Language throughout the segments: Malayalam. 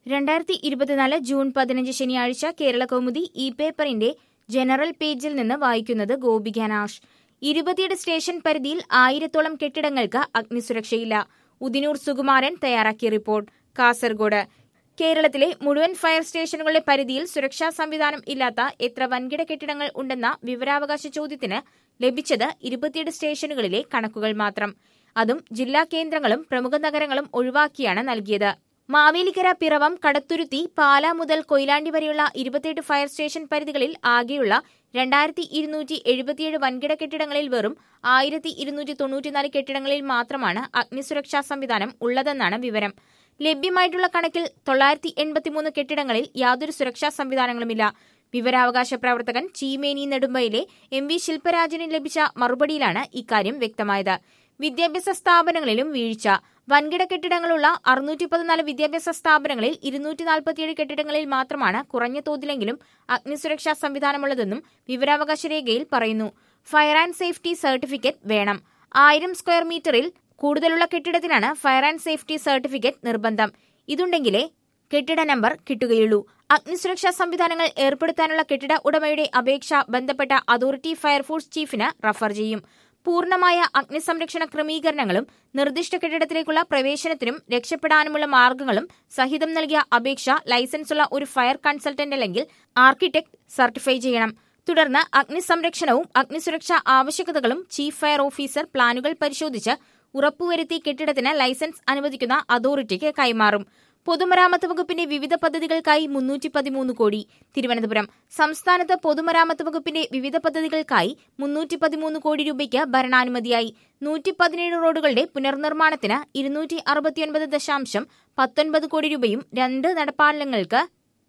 രണ്ടായിരത്തി ഇരുപത്തിനാല് ജൂൺ പതിനഞ്ച് ശനിയാഴ്ച കേരള കൗമുദി ഇ പേപ്പറിന്റെ ജനറൽ പേജിൽ നിന്ന് വായിക്കുന്നത് ഗോപിക നാഷ് ഇരുപത്തിയെട്ട് സ്റ്റേഷൻ പരിധിയിൽ ആയിരത്തോളം കെട്ടിടങ്ങൾക്ക് അഗ്നിസുരക്ഷയില്ല ഉദിനൂർ സുകുമാരൻ തയ്യാറാക്കിയ റിപ്പോർട്ട് കാസർഗോഡ് കേരളത്തിലെ മുഴുവൻ ഫയർ സ്റ്റേഷനുകളുടെ പരിധിയിൽ സുരക്ഷാ സംവിധാനം ഇല്ലാത്ത എത്ര വൻകിട കെട്ടിടങ്ങൾ ഉണ്ടെന്ന വിവരാവകാശ ചോദ്യത്തിന് ലഭിച്ചത് ഇരുപത്തിയെട്ട് സ്റ്റേഷനുകളിലെ കണക്കുകൾ മാത്രം അതും ജില്ലാ കേന്ദ്രങ്ങളും പ്രമുഖ നഗരങ്ങളും ഒഴിവാക്കിയാണ് നൽകിയത് മാവേലിക്കര പിറവം കടത്തുരുത്തി പാല മുതൽ കൊയിലാണ്ടി വരെയുള്ള ഇരുപത്തിയെട്ട് ഫയർ സ്റ്റേഷൻ പരിധികളിൽ ആകെയുള്ള രണ്ടായിരത്തി ഇരുന്നൂറ്റി എഴുപത്തിയേഴ് വൻകിട കെട്ടിടങ്ങളിൽ വെറും ആയിരത്തി ഇരുന്നൂറ്റി തൊണ്ണൂറ്റിനാല് കെട്ടിടങ്ങളിൽ മാത്രമാണ് അഗ്നിസുരക്ഷാ സംവിധാനം ഉള്ളതെന്നാണ് വിവരം ലഭ്യമായിട്ടുള്ള കണക്കിൽ തൊള്ളായിരത്തി എൺപത്തിമൂന്ന് കെട്ടിടങ്ങളിൽ യാതൊരു സുരക്ഷാ സംവിധാനങ്ങളുമില്ല വിവരാവകാശ പ്രവർത്തകൻ ചീമേനി നെടുമ്പയിലെ എം വി ശില്പരാജന് ലഭിച്ച മറുപടിയിലാണ് ഇക്കാര്യം വ്യക്തമായത് വിദ്യാഭ്യാസ സ്ഥാപനങ്ങളിലും വീഴ്ച വൻകിട കെട്ടിടങ്ങളുള്ള അറുന്നൂറ്റി പതിനാല് വിദ്യാഭ്യാസ സ്ഥാപനങ്ങളിൽ ഇരുന്നൂറ്റി നാൽപ്പത്തിയേഴ് കെട്ടിടങ്ങളിൽ മാത്രമാണ് കുറഞ്ഞ തോതിലെങ്കിലും അഗ്നിസുരക്ഷാ സംവിധാനമുള്ളതെന്നും വിവരാവകാശ രേഖയിൽ പറയുന്നു ഫയർ ആൻഡ് സേഫ്റ്റി സർട്ടിഫിക്കറ്റ് വേണം ആയിരം സ്ക്വയർ മീറ്ററിൽ കൂടുതലുള്ള കെട്ടിടത്തിനാണ് ഫയർ ആൻഡ് സേഫ്റ്റി സർട്ടിഫിക്കറ്റ് നിർബന്ധം ഇതുണ്ടെങ്കിലേ കെട്ടിട നമ്പർ കിട്ടുകയുള്ളൂ അഗ്നിസുരക്ഷാ സംവിധാനങ്ങൾ ഏർപ്പെടുത്താനുള്ള കെട്ടിട ഉടമയുടെ അപേക്ഷ ബന്ധപ്പെട്ട അതോറിറ്റി ഫയർഫോഴ്സ് ചീഫിന് റഫർ ചെയ്യും പൂർണ്ണമായ അഗ്നിസംരക്ഷണ ക്രമീകരണങ്ങളും നിർദ്ദിഷ്ട കെട്ടിടത്തിലേക്കുള്ള പ്രവേശനത്തിനും രക്ഷപ്പെടാനുമുള്ള മാർഗങ്ങളും സഹിതം നൽകിയ അപേക്ഷ ലൈസൻസുള്ള ഒരു ഫയർ കൺസൾട്ടന്റ് അല്ലെങ്കിൽ ആർക്കിടെക്ട് സർട്ടിഫൈ ചെയ്യണം തുടർന്ന് അഗ്നിസംരക്ഷണവും അഗ്നിസുരക്ഷാ ആവശ്യകതകളും ചീഫ് ഫയർ ഓഫീസർ പ്ലാനുകൾ പരിശോധിച്ച് ഉറപ്പുവരുത്തി കെട്ടിടത്തിന് ലൈസൻസ് അനുവദിക്കുന്ന അതോറിറ്റിക്ക് കൈമാറും പൊതുമരാമത്ത് വകുപ്പിന്റെ വിവിധ പദ്ധതികൾക്കായി മുന്നൂറ്റി പതിമൂന്ന് കോടി തിരുവനന്തപുരം സംസ്ഥാനത്ത് പൊതുമരാമത്ത് വകുപ്പിന്റെ വിവിധ പദ്ധതികൾക്കായി മുന്നൂറ്റി പതിമൂന്ന് കോടി രൂപയ്ക്ക് ഭരണാനുമതിയായി നൂറ്റി പതിനേഴ് റോഡുകളുടെ പുനർനിർമ്മാണത്തിന് ഇരുന്നൂറ്റി അറുപത്തിയൊൻപത് ദശാംശം പത്തൊൻപത് കോടി രൂപയും രണ്ട് നടപ്പാലങ്ങൾക്ക്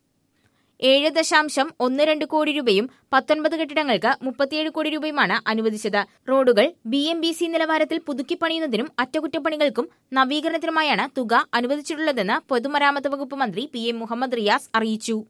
ഏഴ് ദശാംശം ഒന്ന് രണ്ട് കോടി രൂപയും പത്തൊൻപത് കെട്ടിടങ്ങൾക്ക് മുപ്പത്തിയേഴ് കോടി രൂപയുമാണ് അനുവദിച്ചത് റോഡുകൾ ബി എം ബി സി നിലവാരത്തിൽ പുതുക്കിപ്പണിയുന്നതിനും അറ്റകുറ്റപ്പണികൾക്കും നവീകരണത്തിനുമായാണ് തുക അനുവദിച്ചിട്ടുള്ളതെന്ന് പൊതുമരാമത്ത് വകുപ്പ് മന്ത്രി പി എം മുഹമ്മദ് റിയാസ് അറിയിച്ചു